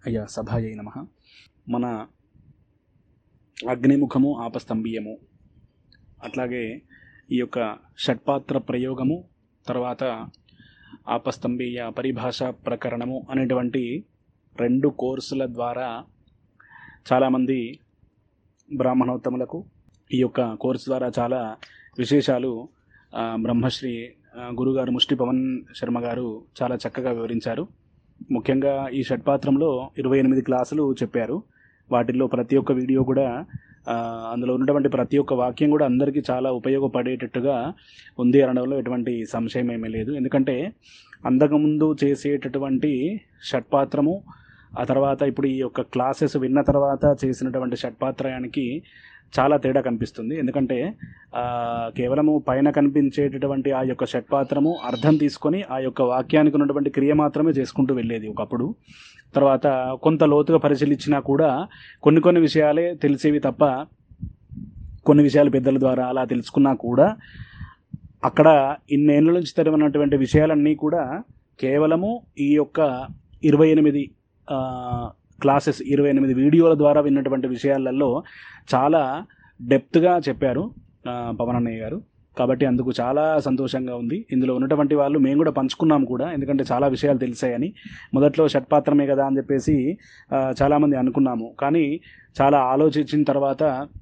అయ్యా సభాయై నమ మన అగ్నిముఖము ఆపస్తంభీయము అట్లాగే ఈ యొక్క షట్పాత్ర ప్రయోగము తర్వాత ఆపస్తంభీయ పరిభాష ప్రకరణము అనేటువంటి రెండు కోర్సుల ద్వారా చాలామంది బ్రాహ్మణోత్తములకు ఈ యొక్క కోర్సు ద్వారా చాలా విశేషాలు ఆ, బ్రహ్మశ్రీ ఆ, గురుగారు ముష్టి పవన్ శర్మ గారు చాలా చక్కగా వివరించారు ముఖ్యంగా ఈ షట్పాత్రంలో ఇరవై ఎనిమిది క్లాసులు చెప్పారు వాటిల్లో ప్రతి ఒక్క వీడియో కూడా ఆ, అందులో ఉన్నటువంటి ప్రతి ఒక్క వాక్యం కూడా అందరికీ చాలా ఉపయోగపడేటట్టుగా ఉంది అనడంలో ఎటువంటి సంశయం ఏమీ లేదు ఎందుకంటే అంతకుముందు చేసేటటువంటి షట్పాత్రము ఆ తర్వాత ఇప్పుడు ఈ యొక్క క్లాసెస్ విన్న తర్వాత చేసినటువంటి షట్పాత్రయానికి చాలా తేడా కనిపిస్తుంది ఎందుకంటే ఆ, కేవలము పైన కనిపించేటటువంటి ఆ యొక్క షట్పాత్రము అర్థం తీసుకొని ఆ యొక్క వాక్యానికి ఉన్నటువంటి క్రియ మాత్రమే చేసుకుంటూ వెళ్ళేది ఒకప్పుడు తర్వాత కొంత లోతుగా పరిశీలించినా కూడా కొన్ని కొన్ని విషయాలే తెలిసేవి తప్ప కొన్ని విషయాలు పెద్దల ద్వారా అలా తెలుసుకున్నా కూడా అక్కడ ఇన్నేళ్ళ నుంచి తెరవనటువంటి విషయాలన్నీ కూడా కేవలము ఈ యొక్క ఇరవై ఎనిమిది క్లాసెస్ ఇరవై ఎనిమిది వీడియోల ద్వారా విన్నటువంటి విషయాలలో చాలా డెప్త్గా చెప్పారు ఆ, పవన్ అన్నయ్య గారు కాబట్టి అందుకు చాలా సంతోషంగా ఉంది ఇందులో ఉన్నటువంటి వాళ్ళు మేము కూడా పంచుకున్నాం కూడా ఎందుకంటే చాలా విషయాలు తెలిసాయని మొదట్లో షట్పాత్రమే కదా అని చెప్పేసి ఆ, చాలామంది అనుకున్నాము కానీ చాలా ఆలోచించిన తర్వాత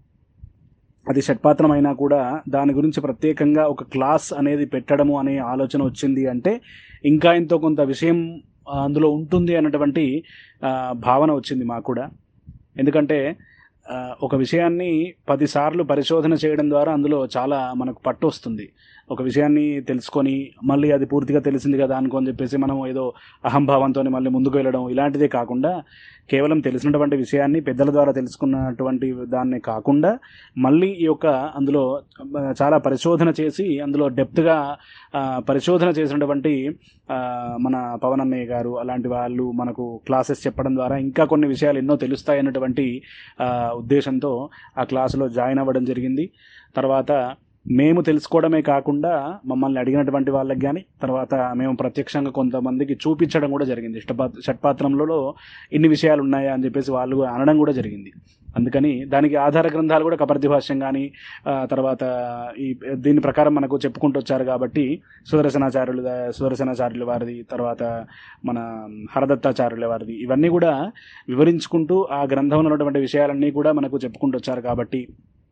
అది షట్పాత్రం అయినా కూడా దాని గురించి ప్రత్యేకంగా ఒక క్లాస్ అనేది పెట్టడము అనే ఆలోచన వచ్చింది అంటే ఇంకా ఎంతో కొంత విషయం ఆ, అందులో ఉంటుంది అన్నటువంటి ఆ, భావన వచ్చింది మాకు కూడా ఎందుకంటే ఆ, ఒక విషయాన్ని పదిసార్లు పరిశోధన చేయడం ద్వారా అందులో చాలా మనకు పట్టు వస్తుంది ఒక విషయాన్ని తెలుసుకొని మళ్ళీ అది పూర్తిగా తెలిసింది కదా అనుకొని చెప్పేసి మనం ఏదో అహంభావంతో మళ్ళీ ముందుకు వెళ్ళడం ఇలాంటిదే కాకుండా కేవలం తెలిసినటువంటి విషయాన్ని పెద్దల ద్వారా తెలుసుకున్నటువంటి దాన్ని కాకుండా మళ్ళీ ఈ యొక్క అందులో ఆ, చాలా పరిశోధన చేసి అందులో డెప్త్గా పరిశోధన చేసినటువంటి ఆ, మన పవన్ అన్నయ్య గారు అలాంటి వాళ్ళు మనకు క్లాసెస్ చెప్పడం ద్వారా ఇంకా కొన్ని విషయాలు ఎన్నో తెలుస్తాయన్నటువంటి ఆ, ఉద్దేశంతో ఆ క్లాసులో జాయిన్ అవ్వడం జరిగింది తర్వాత మేము తెలుసుకోవడమే కాకుండా మమ్మల్ని అడిగినటువంటి వాళ్ళకి కానీ తర్వాత మేము ప్రత్యక్షంగా కొంతమందికి చూపించడం కూడా జరిగింది షట్పాత్ షట్పాత్రంలో ఇన్ని విషయాలు ఉన్నాయా అని చెప్పేసి వాళ్ళు అనడం కూడా జరిగింది అందుకని దానికి ఆధార గ్రంథాలు కూడా కపర్తి భాష్యం కానీ ఆ, తర్వాత ఈ దీని ప్రకారం మనకు చెప్పుకుంటూ వచ్చారు కాబట్టి సుదర్శనాచార్యులు సుదర్శనాచార్యుల వారిది తర్వాత మన హరదత్తాచార్యుల వారిది ఇవన్నీ కూడా వివరించుకుంటూ ఆ గ్రంథంలో ఉన్నటువంటి విషయాలన్నీ కూడా మనకు చెప్పుకుంటూ వచ్చారు కాబట్టి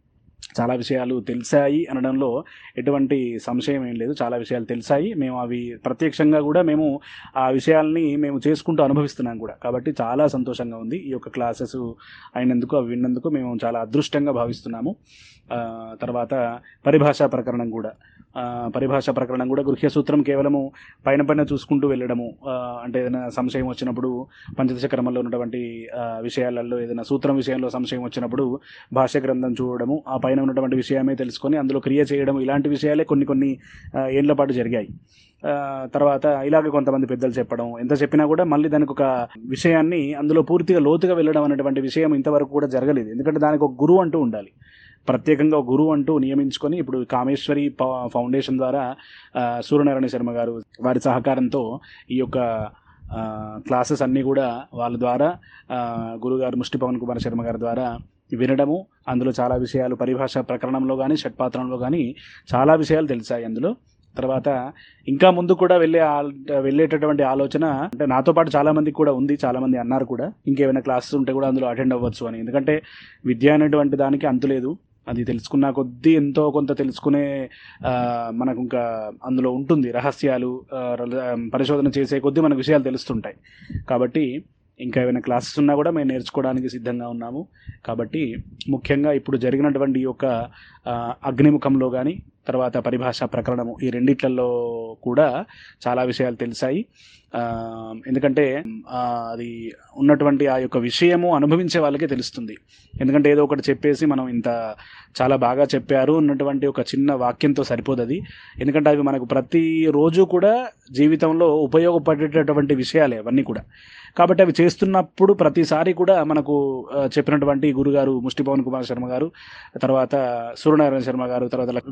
చాలా విషయాలు తెలిసాయి అనడంలో ఎటువంటి సంశయం ఏం లేదు చాలా విషయాలు తెలిసాయి మేము అవి ప్రత్యక్షంగా కూడా మేము ఆ విషయాల్ని మేము చేసుకుంటూ అనుభవిస్తున్నాం కూడా కాబట్టి చాలా సంతోషంగా ఉంది ఈ యొక్క క్లాసెస్ అయినందుకు అవి విన్నందుకు మేము చాలా అదృష్టంగా భావిస్తున్నాము ఆ, తర్వాత పరిభాషా ప్రకరణం కూడా ఆ, పరిభాషా ప్రకరణం కూడా గృహ్య సూత్రం కేవలము పైన పైన చూసుకుంటూ వెళ్ళడము ఆ, అంటే ఏదైనా సంశయం వచ్చినప్పుడు పంచదశ క్రమంలో ఉన్నటువంటి ఆ, విషయాలలో ఏదైనా సూత్రం విషయంలో సంశయం వచ్చినప్పుడు భాష్య గ్రంథం చూడడము ఆ పైన ఉన్నటువంటి విషయమే తెలుసుకొని అందులో క్రియ చేయడం ఇలాంటి విషయాలే కొన్ని కొన్ని ఆ, ఏండ్ల పాటు జరిగాయి ఆ, తర్వాత ఇలాగ కొంతమంది పెద్దలు చెప్పడం ఎంత చెప్పినా కూడా మళ్ళీ దానికి ఒక విషయాన్ని అందులో పూర్తిగా లోతుగా వెళ్ళడం అనేటువంటి విషయం ఇంతవరకు కూడా జరగలేదు ఎందుకంటే దానికి ఒక గురువు అంటూ ఉండాలి ప్రత్యేకంగా ఒక గురువు అంటూ నియమించుకొని ఇప్పుడు కామేశ్వరి ప- ఫౌండేషన్ ద్వారా ఆ, సూర్యనారాయణ శర్మ గారు వారి సహకారంతో ఈ యొక్క ఆ, క్లాసెస్ అన్నీ కూడా వాళ్ళ ద్వారా ఆ, గురుగారు ముష్టి పవన్ కుమార్ శర్మ గారి ద్వారా వినడము అందులో చాలా విషయాలు పరిభాష ప్రకరణంలో కానీ షట్పాత్రంలో కానీ చాలా విషయాలు తెలిసాయి అందులో తర్వాత ఇంకా ముందు కూడా వెళ్ళే ఆల్- వెళ్ళేటటువంటి ఆలోచన అంటే నాతో పాటు చాలా మందికి కూడా ఉంది చాలా మంది అన్నారు కూడా ఇంకేమైనా క్లాసెస్ ఉంటే కూడా అందులో అటెండ్ అవ్వచ్చు అని ఎందుకంటే విద్య అనేటువంటి దానికి అంతులేదు అది తెలుసుకున్న కొద్దీ ఎంతో కొంత తెలుసుకునే ఆ, మనకు ఇంకా అందులో ఉంటుంది రహస్యాలు ఆ, రల- పరిశోధన చేసే కొద్దీ మనకు విషయాలు తెలుస్తుంటాయి కాబట్టి ఇంకా ఏమైనా క్లాసెస్ ఉన్నా కూడా మేము నేర్చుకోవడానికి సిద్ధంగా ఉన్నాము కాబట్టి ముఖ్యంగా ఇప్పుడు జరిగినటువంటి ఈ యొక్క ఆ, అగ్నిముఖంలో కానీ తర్వాత పరిభాష ప్రకరణము ఈ రెండిట్లలో కూడా చాలా విషయాలు తెలిసాయి ఆ, ఎందుకంటే ఆ, అది ఉన్నటువంటి ఆ యొక్క విషయము అనుభవించే వాళ్ళకే తెలుస్తుంది ఎందుకంటే ఏదో ఒకటి చెప్పేసి మనం ఇంత చాలా బాగా చెప్పారు అన్నటువంటి ఒక చిన్న వాక్యంతో సరిపోదు అది ఎందుకంటే అవి మనకు ప్రతి రోజు కూడా జీవితంలో ఉపయోగపడేటటువంటి విషయాలే అవన్నీ కూడా కాబట్టి అవి చేస్తున్నప్పుడు ప్రతిసారి కూడా మనకు ఆ, చెప్పినటువంటి గురుగారు ముష్టి పవన్ కుమార్ శర్మ గారు తర్వాత సూర్యనారాయణ శర్మ గారు తర్వాత లక్- వి-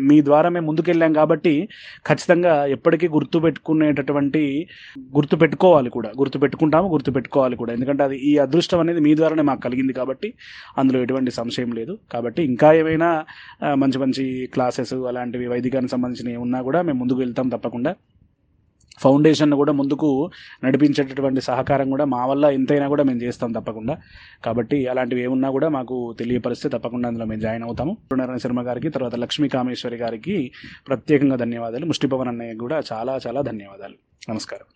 మీ ద్వారా మేము ముందుకెళ్ళాం కాబట్టి ఖచ్చితంగా ఎప్పటికీ గుర్తు పెట్టుకునేటటువంటి గుర్తు పెట్టుకోవాలి కూడా గుర్తు పెట్టుకుంటాము గుర్తు పెట్టుకోవాలి కూడా ఎందుకంటే అది ఈ అదృష్టం అనేది మీ ద్వారానే మాకు కలిగింది కాబట్టి అందులో ఎటువంటి సంశయం లేదు కాబట్టి ఇంకా ఏమైనా ఆ, మంచి మంచి క్లాసెస్ అలాంటివి వైదికానికి సంబంధించినవి ఉన్నా కూడా మేము ముందుకు వెళ్తాం తప్పకుండా ఫౌండేషన్ కూడా ముందుకు నడిపించేటటువంటి సహకారం కూడా మా వల్ల ఎంతైనా కూడా మేము చేస్తాం తప్పకుండా కాబట్టి అలాంటివి ఏమున్నా కూడా మాకు తెలియపరిస్తే తప్పకుండా అందులో మేము జాయిన్ అవుతాము నారాయణ శర్మ గారికి తర్వాత లక్ష్మీ కామేశ్వరి గారికి ప్రత్యేకంగా ధన్యవాదాలు ముష్టిపవన్ అన్నయ్య కూడా చాలా చాలా ధన్యవాదాలు నమస్కారం